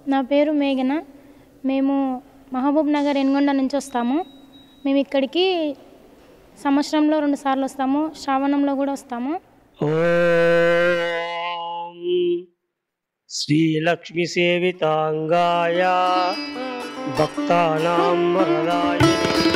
నా పేరు మేఘన మేము మహబూబ్ నగర్ ఎన్గొండ నుంచి వస్తాము మేము ఇక్కడికి సంవత్సరంలో రెండు సార్లు వస్తాము శ్రావణంలో కూడా వస్తాము ఓం శ్రీలక్ష్మి సేవితాంగాయ భక్తానాం వరదాయిని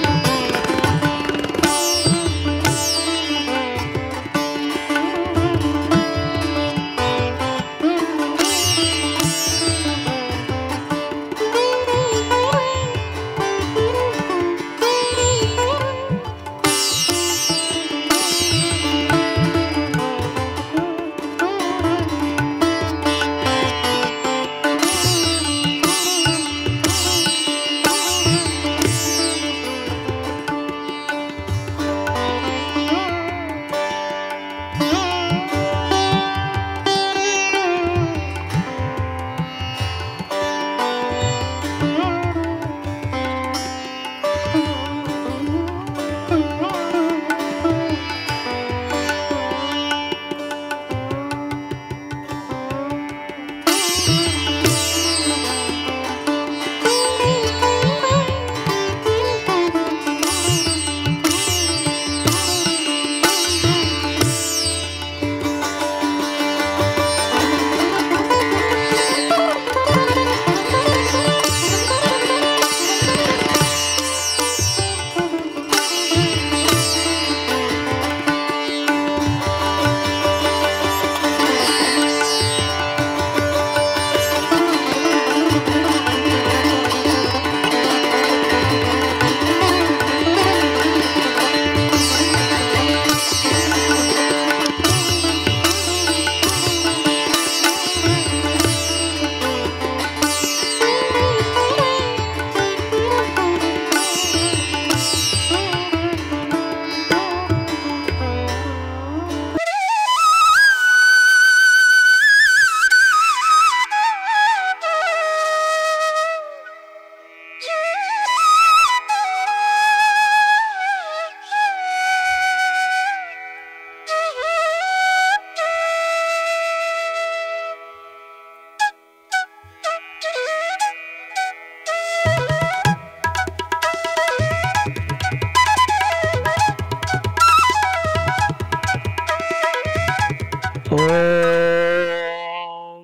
ఓం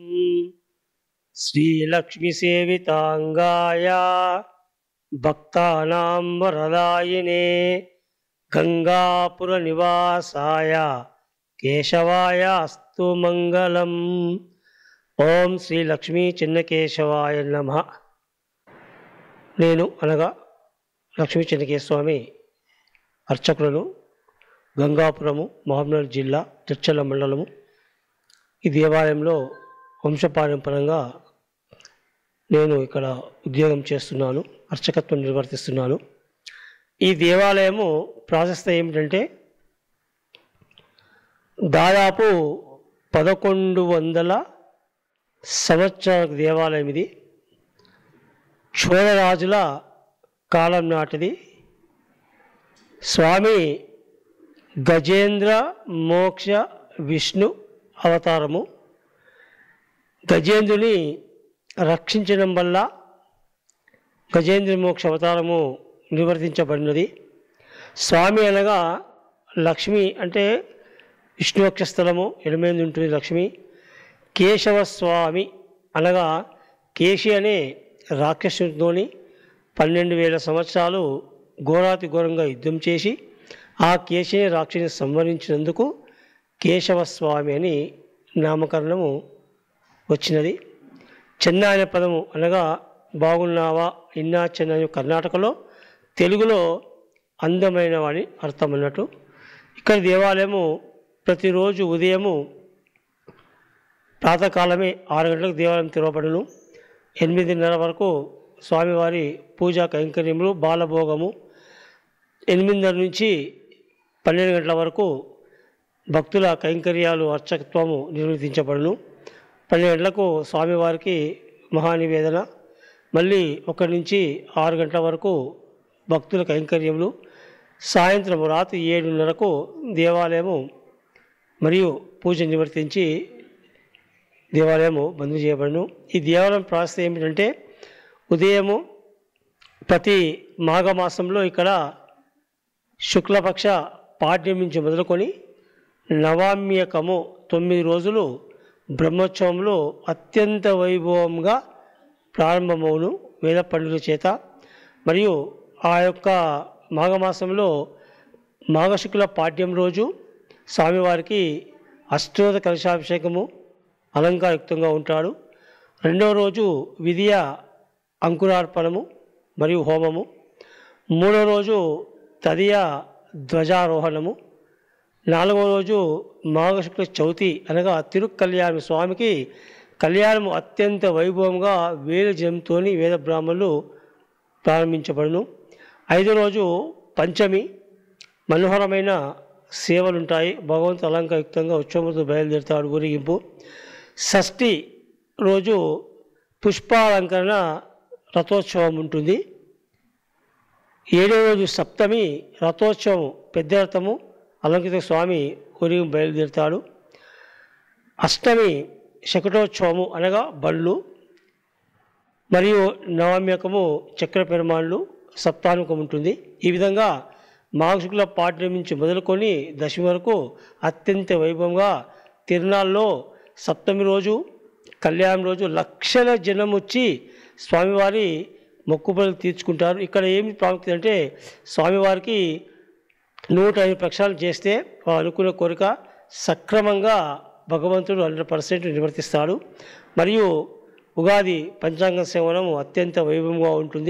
శ్రీలక్ష్మి సేవితాంగాయ భక్తానాం వరదాయినే గంగాపుర నివాసాయ కేశవాయ అస్తు మంగళం ఓం శ్రీ లక్ష్మీ చిన్నకేశవాయ నమ నేను అనగా లక్ష్మీ చిన్నకేశస్వామి అర్చకులను గంగాపురము మహబూబ్నగర్ జిల్లా చర్చల మండలము ఈ దేవాలయంలో వంశపారంపరంగా నేను ఇక్కడ ఉద్యోగం చేస్తున్నాను అర్చకత్వం నిర్వర్తిస్తున్నాను ఈ దేవాలయము ప్రాశస్త ఏమిటంటే దాదాపు పదకొండు వందల సంవత్సరాల దేవాలయం ఇది చోళరాజుల కాలం నాటిది స్వామి గజేంద్ర మోక్ష విష్ణు అవతారము గజేంద్రుని రక్షించడం వల్ల గజేంద్ర మోక్ష అవతారము నిర్వర్తించబడినది స్వామి అనగా లక్ష్మి అంటే విష్ణు వక్షస్థలము ఎడమేందు ఉంటుంది లక్ష్మి కేశవ స్వామి అనగా కేశి అనే రాక్షసునితోని పన్నెండు వేల సంవత్సరాలు ఘోరాతి ఘోరంగా యుద్ధం చేసి ఆ కేశిని రాక్షసిని సంహరించినందుకు కేశవ స్వామి అని నామకరణము వచ్చినది చెన్న అనే పదము అనగా బాగున్నావా ఇన్నా చెన్న అనే కర్ణాటకలో తెలుగులో అందమైన వాడి అర్థం అన్నట్టు ఇక్కడ దేవాలయము ప్రతిరోజు ఉదయము ప్రాతకాలమే ఆరు గంటలకు దేవాలయం తెరవబడును ఎనిమిదిన్నర వరకు స్వామివారి పూజా కైంకర్యములు బాలభోగము ఎనిమిదిన్నర నుంచి పన్నెండు గంటల వరకు భక్తుల కైంకర్యాలు అర్చకత్వము నిర్వర్తించబడును పన్నెండు గంటలకు స్వామివారికి మహానివేదన మళ్ళీ ఒకటి నుంచి ఆరు గంటల వరకు భక్తుల కైంకర్యములు సాయంత్రం రాత్రి ఏడున్నరకు దేవాలయము మరియు పూజ నివర్తించి దేవాలయము బంద్ చేయబడను ఈ దేవాలయం ప్రాసెస్ ఏమిటంటే ఉదయము ప్రతి మాఘమాసంలో ఇక్కడ శుక్లపక్ష పాడ్యం నుంచి మొదలుకొని నవామ్యకము తొమ్మిది రోజులు బ్రహ్మోత్సవంలో అత్యంత వైభవంగా ప్రారంభమవును వేద పండుగల చేత మరియు ఆ యొక్క మాఘమాసంలో మాఘశుక్ల పాడ్యం రోజు స్వామివారికి అష్టోద కలశాభిషేకము అలంకారయుక్తంగా ఉంటాడు రెండవ రోజు విధియ అంకురార్పణము మరియు హోమము మూడవ రోజు తదియ ధ్వజారోహణము నాలుగవ రోజు మాఘశుక్ల చవితి అనగా తిరుకల్యాణం స్వామికి కళ్యాణము అత్యంత వైభవంగా వేల జంతోని వేద బ్రాహ్మణులు ప్రారంభించబడును ఐదో రోజు పంచమి మనోహరమైన సేవలు ఉంటాయి భగవంతు అలంకారయుక్తంగా ఉత్సవంతో బయలుదేరుతాడు ఊరేగింపు షష్ఠి రోజు పుష్పాలంకరణ రథోత్సవం ఉంటుంది ఏడో రోజు సప్తమి రథోత్సవం పెద్ద రథము అలంకృత స్వామి ఊరేగింపు బయలుదేరుతాడు అష్టమి శకటోత్సవము అనగా బళ్ళు మరియు నవమ్యకము చక్ర పెరుమాళ్ళు సప్తానుకం ఉంటుంది ఈ విధంగా మాఘశుక్ల పాఠ్యం నుంచి మొదలుకొని దశమి వరకు అత్యంత వైభవంగా తిరునాళ్ళలో సప్తమి రోజు కళ్యాణం రోజు లక్షల జనం వచ్చి స్వామివారి మొక్కుబడులు తీర్చుకుంటారు ఇక్కడ ఏమి ప్రాముఖ్యత అంటే స్వామివారికి నూట ఐదు ప్రక్షాళన చేస్తే వారు అనుకున్న కోరిక సక్రమంగా భగవంతుడు హండ్రెడ్ పర్సెంట్ నిర్వర్తిస్తాడు మరియు ఉగాది పంచాంగ సేవనం అత్యంత వైభవంగా ఉంటుంది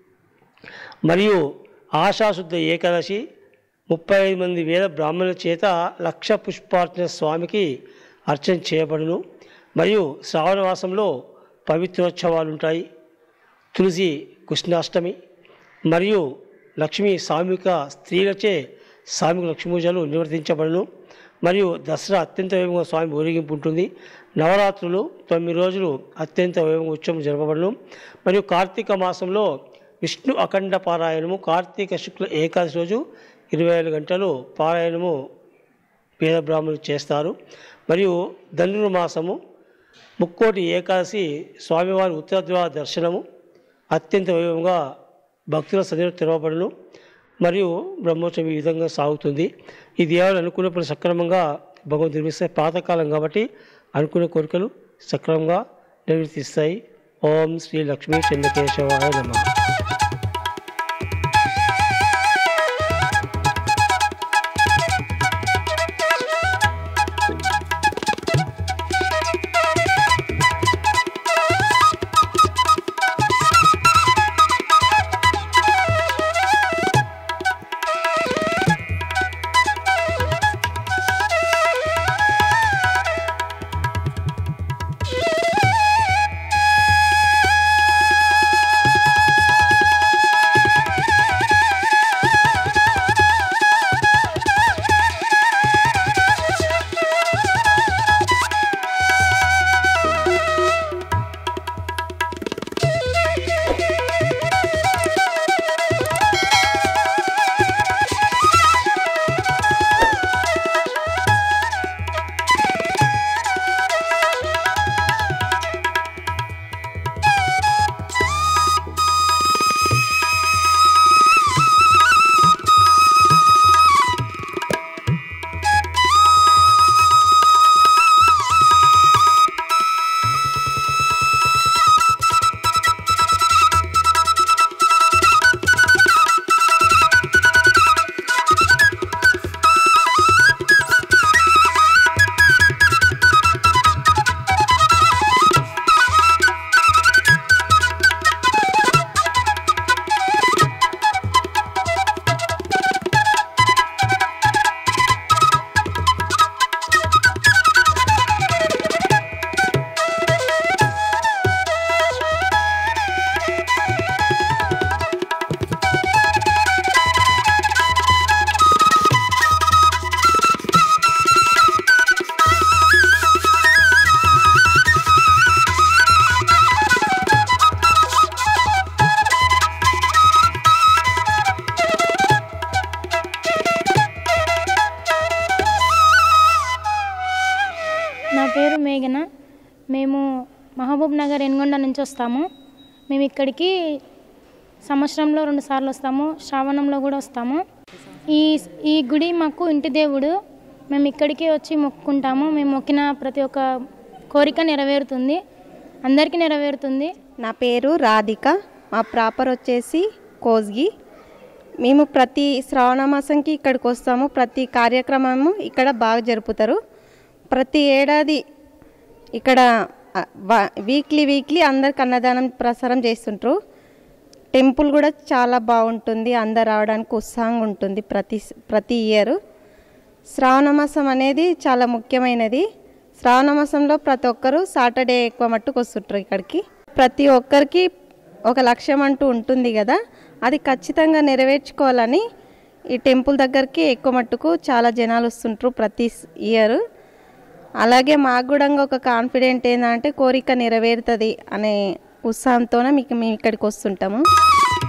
మరియు ఆషాశుద్ధ ఏకాదశి ముప్పై ఐదు మంది వేద బ్రాహ్మణుల చేత లక్ష పుష్పార్చన స్వామికి అర్చన చేయబడును మరియు శ్రావణ మాసంలో పవిత్రోత్సవాలు ఉంటాయి తులసి కృష్ణాష్టమి మరియు లక్ష్మీ సామూహిక స్త్రీలచే సామూహిక లక్ష్మీ పూజలు నిర్వర్తించబడును మరియు దసరా అత్యంత వైభవంగా స్వామి ఊరేగింపు ఉంటుంది నవరాత్రులు తొమ్మిది రోజులు అత్యంత వైభవంగా ఉత్సవం జరపబడును మరియు కార్తీక మాసంలో విష్ణు అఖండ పారాయణము కార్తీక శుక్ల ఏకాదశి రోజు ఇరవై ఐదు గంటలు పారాయణము వేద బ్రాహ్మణులు చేస్తారు మరియు ధనుర్మాసము ముక్కోటి ఏకాదశి స్వామివారి ఉత్తరద్వార దర్శనము అత్యంత వైభవంగా భక్తుల సన్నిధిలో తెరవబడును మరియు బ్రహ్మోత్సవం ఈ విధంగా సాగుతుంది ఈ దేవాలయం అనుకున్నప్పుడు సక్రమంగా భగవంతు నిర్మిస్తే పాతకాలం కాబట్టి అనుకున్న కోరికలు సక్రమంగా నిర్వర్తిస్తాయి ఓం శ్రీ లక్ష్మీ చంద్రకేశవాయ నమ మేము మహబూబ్ నగర్ ఎన్గొండ నుంచి వస్తాము మేము ఇక్కడికి సంవత్సరంలో రెండు సార్లు వస్తాము శ్రావణంలో కూడా వస్తాము ఈ ఈ గుడి మాకు ఇంటి దేవుడు మేము ఇక్కడికి వచ్చి మొక్కుకుంటాము మేము మొక్కిన ప్రతి ఒక్క కోరిక నెరవేరుతుంది అందరికీ నెరవేరుతుంది నా పేరు రాధిక మా ప్రాపర్ వచ్చేసి కోజ్గి మేము ప్రతి శ్రావణ మాసంకి ఇక్కడికి వస్తాము ప్రతి కార్యక్రమము ఇక్కడ బాగా జరుపుతారు ప్రతి ఏడాది ఇక్కడ ఆ, వా- వీక్లీ వీక్లీ అందరికి అన్నదానం ప్రసారం చేస్తుంటారు టెంపుల్ కూడా చాలా బాగుంటుంది అందరు రావడానికి ఉత్సాహంగా ఉంటుంది ప్రతి ప్రతి ఇయర్ శ్రావణ మాసం అనేది చాలా ముఖ్యమైనది శ్రావణ మాసంలో ప్రతి ఒక్కరు సాటర్డే ఎక్కువ మట్టుకు వస్తుంటారు ఇక్కడికి ప్రతి ఒక్కరికి ఒక లక్ష్యం అంటూ ఉంటుంది కదా అది ఖచ్చితంగా నెరవేర్చుకోవాలని ఈ టెంపుల్ దగ్గరికి ఎక్కువ మట్టుకు చాలా జనాలు వస్తుంటారు ప్రతి ఇయర్ అలాగే మాకు కూడా ఒక కాన్ఫిడెంట్ ఏంటంటే కోరిక నెరవేరుతుంది అనే ఉత్సాహంతోనే మీకు మేము ఇక్కడికి వస్తుంటాము